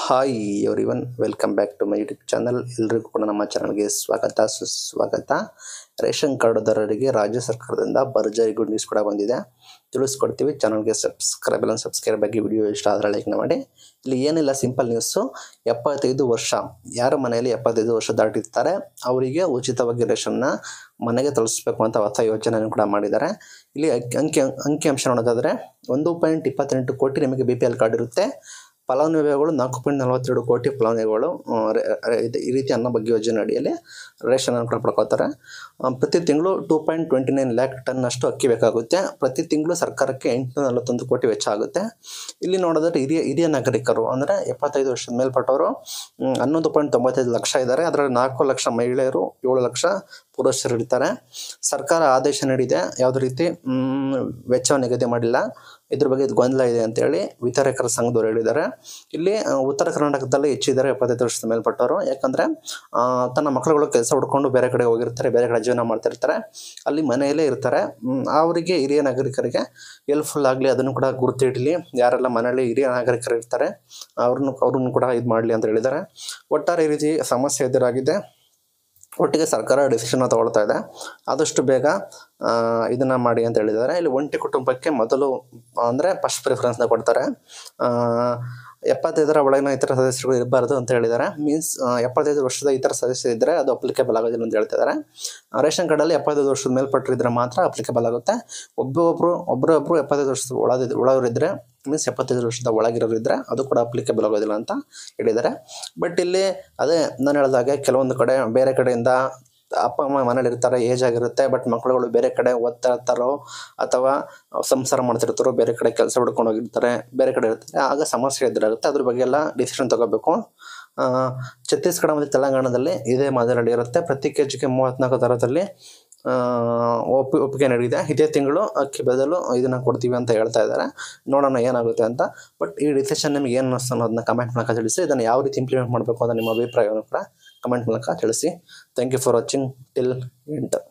hi everyone welcome back to my YouTube channel ಎಲ್ರಿಗೂ ಕೂಡ ನಮ್ಮ ಚಾನಲ್ಗೆ ಸ್ವಾಗತ ಸುಸ್ವಾಗತ ರೇಷನ್ ಕಾರ್ಡ್ದಾರರಿಗೆ ರಾಜ್ಯ ಸರ್ಕಾರದಿಂದ ಭರ್ಜರಿ ಗುಡ್ ನ್ಯೂಸ್ ಕೂಡ ಬಂದಿದೆ ತಿಳಿಸ್ಕೊಡ್ತೀವಿ ಚಾನಲ್ಗೆ ಸಬ್ಸ್ಕ್ರೈಬ್ ಎಲ್ಲ ಸಬ್ಸ್ಕ್ರೈಬ್ ಆಗಿ ವಿಡಿಯೋ ಇಷ್ಟ ಆದರೆ ಲೈಕ್ ಮಾಡಿ ಇಲ್ಲಿ ಏನಿಲ್ಲ ಸಿಂಪಲ್ ನ್ಯೂಸು ಎಪ್ಪತ್ತೈದು ವರ್ಷ ಯಾರ ಮನೆಯಲ್ಲಿ ಎಪ್ಪತ್ತೈದು ವರ್ಷ ದಾಟಿರ್ತಾರೆ ಅವರಿಗೆ ಉಚಿತವಾಗಿ ರೇಷನ್ನ ಮನೆಗೆ ತಲುಪಿಸ್ಬೇಕು ಅಂತ ಹೊಸ ಯೋಜನೆಯನ್ನು ಕೂಡ ಮಾಡಿದ್ದಾರೆ ಇಲ್ಲಿ ಅಂಕಿ ಅಂಕಿಅಂಶ ನೋಡೋದಾದರೆ ಒಂದು ಪಾಯಿಂಟ್ ಇಪ್ಪತ್ತೆಂಟು ಕೋಟಿ ನಿಮಗೆ ಬಿ ಪಿ ಎಲ್ ಕಾರ್ಡ್ ಇರುತ್ತೆ ಫಲಾನುಭವಿಗಳು ನಾಲ್ಕು ಪಾಯಿಂಟ್ ನಲವತ್ತೆರಡು ಕೋಟಿ ಫಲಾನುಭವಿಗಳು ಆ, ರೇ- ರೇ- ಇದು- ಈ ರೀತಿ ಅನ್ನ ಬಗ್ಗೆ ಯೋಜನೆ ಅಡಿಯಲ್ಲಿ ರೇಷನ್ ಅನ್ನು ಕೂಡ ಪಡ್ಕೋತಾರೆ ಆ, ಪ್ರತಿ ತಿಂಗಳು two point twenty nine lakh ton ಅಷ್ಟು ಅಕ್ಕಿ ಬೇಕಾಗುತ್ತೆ ಪ್ರತಿ ತಿಂಗಳು ಸರ್ಕಾರಕ್ಕೆ ಎಂಟುನೂರ ನಲವತ್ತೊಂದು ಕೋಟಿ ವೆಚ್ಚ ಆಗುತ್ತೆ ಇಲ್ಲಿ ನೋಡೋದಾದ್ರೆ ಹಿರಿಯ ಹಿರಿಯ ನಾಗರಿಕರು ಅಂದರೆ ಎಪ್ಪತ್ತೈದು ವರ್ಷದ ಮೇಲ್ಪಟ್ಟವರು ಮ್, ಹನ್ನೊಂದು ಪಾಯಿಂಟ್ ತೊಂಬತ್ತೈದು ಲಕ್ಷ ಇದ್ದಾರೆ ಅದರಲ್ಲಿ ನಾಲ್ಕು ಲಕ್ಷ ಮಹಿಳೆಯರು ಏಳು ಲಕ್ಷ ಪುರುಷರು ಇರ್ತಾರೆ ಸರ್ಕಾರ ಆದೇಶ ನೀಡಿದೆ ಯಾವುದೇ ರೀತಿ ಮ್, ವೆಚ್ಚವನ್ನು ನಿಗದಿ ಮಾಡಿಲ್ಲ ಇದ್ರ ಬಗ್ಗೆ ಇದು ಗೊಂದಲ ಇದೆ ಅಂತೇಳಿ ವಿತರಕರ ಸಂಘದವರು ಹೇಳಿದ್ದಾರೆ ಇಲ್ಲಿ ಆ, ಉತ್ತರ ಕರ್ನಾಟಕದಲ್ಲಿ ಹೆಚ್ಚಿದ್ದಾರೆ ಎಪ್ಪತ್ತೈದು ವರ್ಷದ ಮೇಲ್ಪಟ್ಟವರು ಯಾಕಂದರೆ ತನ್ನ ಮಕ್ಕಳುಗಳು ಕೆಲಸ ಹುಡ್ಕೊಂಡು ಬೇರೆ ಕಡೆ ಹೋಗಿರ್ತಾರೆ ಬೇರೆ ಕಡೆ ಜೀವನ ಮಾಡ್ತಿರ್ತಾರೆ ಅಲ್ಲಿ ಮನೆಯಲ್ಲೇ ಇರ್ತಾರೆ ಮ್, ಅವರಿಗೆ ಹಿರಿಯ ನಾಗರಿಕರಿಗೆ ಹೆಲ್ಪ್ಫುಲ್ ಆಗಲಿ ಅದನ್ನು ಕೂಡ ಗುರುತಿಡಲಿ ಯಾರೆಲ್ಲ ಮನೆಯಲ್ಲಿ ಹಿರಿಯ ನಾಗರಿಕರು ಇರ್ತಾರೆ ಅವ್ರನ್ನು ಅವ್ರನ್ನು ಕೂಡ ಇದು ಮಾಡಲಿ ಅಂತ ಹೇಳಿದ್ದಾರೆ ಒಟ್ಟಾರೆ ಈ ರೀತಿ ಸಮಸ್ಯೆ ಎದುರಾಗಿದೆ ಒಟ್ಟಿಗೆ ಸರ್ಕಾರ ಡಿಸಿಷನ್ ತಗೊಳ್ತಾ ಇದೆ ಆದಷ್ಟು ಬೇಗ ಇದನ್ನು ಮಾಡಿ ಅಂತ ಹೇಳಿದ್ದಾರೆ ಇಲ್ಲಿ ಒಂಟಿ ಕುಟುಂಬಕ್ಕೆ ಮೊದಲು ಅಂದರೆ ಫಸ್ಟ್ ಪ್ರಿಫರೆನ್ಸ್ನ ಕೊಡ್ತಾರೆ ಆ, ಎಪ್ಪತ್ತೈದರ ಒಳಗಿನ ಇತರ ಸದಸ್ಯರು ಇರಬಾರ್ದು ಅಂತ ಹೇಳಿದ್ದಾರೆ ಮೀನ್ಸ್ ಎಪ್ಪತ್ತೈದು ವರ್ಷದ ಇತರ ಸದಸ್ಯರು ಇದ್ದರೆ ಅದು ಅಪ್ಲಿಕೇಬಲ್ ಆಗೋದಿಲ್ಲ ಅಂತ ಹೇಳ್ತಿದ್ದಾರೆ ಆ, ರೇಷನ್ ಕಾರ್ಡಲ್ಲಿ ಎಪ್ಪತ್ತೈದು ವರ್ಷದ ಮೇಲ್ಪಟ್ಟರಿದ್ರೆ ಮಾತ್ರ ಅಪ್ಲಿಕೇಬಲ್ ಆಗುತ್ತೆ ಒಬ್ಬೊಬ್ಬರು ಒಬ್ಬರೊಬ್ಬರು ಎಪ್ಪತ್ತೈದು ವರ್ಷದ ಒಳದ ಒಳಗಿದ್ರೆ ಮೀನ್ಸ್ ಎಪ್ಪತ್ತೈದು ವರ್ಷದ ಒಳಗಿರೋರು ಇದ್ದರೆ ಅದು ಕೂಡ ಅಪ್ಲಿಕೇಬಲ್ ಆಗೋದಿಲ್ಲ ಅಂತ ಹೇಳಿದ್ದಾರೆ ಬಟ್ ಇಲ್ಲಿ ಅದೇ ನಾನು ಹೇಳಿದಾಗೆ ಕೆಲವೊಂದು ಕಡೆ ಬೇರೆ ಕಡೆಯಿಂದ ಅಪ್ಪ ಅಮ್ಮ ಮನೇಲಿ ಇರ್ತಾರೆ ಏಜ್ ಆಗಿರುತ್ತೆ ಬಟ್ ಮಕ್ಕಳುಗಳು ಬೇರೆ ಕಡೆ ಓದ್ತಾ ಇರ್ತಾರೋ ಅಥವಾ ಸಂಸಾರ ಮಾಡ್ತಿರ್ತಾರೋ ಬೇರೆ ಕಡೆ ಕೆಲಸ ಹುಡ್ಕೊಂಡು ಹೋಗಿರ್ತಾರೆ ಬೇರೆ ಕಡೆ ಇರ್ತಾರೆ ಆಗ ಸಮಸ್ಯೆ ಎದುರಾಗುತ್ತೆ ಅದ್ರ ಬಗ್ಗೆ ಎಲ್ಲ ಡಿಸಿಷನ್ ತಗೋಬೇಕು ಆ, ಛತ್ತೀಸ್ಗಢ ಮತ್ತು ತೆಲಂಗಾಣದಲ್ಲಿ ಇದೇ ಮಾದರಿ ಇರುತ್ತೆ ಪ್ರತಿ ಕೆ ಜಿಗೆ ಮೂವತ್ತ್ನಾಲ್ಕು ದರದಲ್ಲಿ ಆ, ಒಪ್ಪಿ ಒಪ್ಪಿಗೆ ನೀಡಿದೆ ಇದೇ ತಿಂಗಳು ಅಕ್ಕಿ ಬದಲು ಇದನ್ನು ಕೊಡ್ತೀವಿ ಅಂತ ಹೇಳ್ತಾ ಇದ್ದಾರೆ ನೋಡೋಣ ಏನಾಗುತ್ತೆ ಅಂತ ಬಟ್ ಈ ಡಿಸಿಷನ್ ನಿಮಗೆ ಏನು ಅನ್ನಿಸ್ತು ಅನ್ನೋದನ್ನ ಕಮೆಂಟ್ ಮೂಲಕ ತಿಳಿಸಿ ಇದನ್ನು ಯಾವ ರೀತಿ ಇಂಪ್ಲಿಮೆಂಟ್ ಮಾಡಬೇಕು ಅಂತ ನಿಮ್ಮ ಅಭಿಪ್ರಾಯವನ್ನು ಕೂಡ ಕಮೆಂಟ್ ಮೂಲಕ ತಿಳಿಸಿ thank you for watching till ಎಂಟ್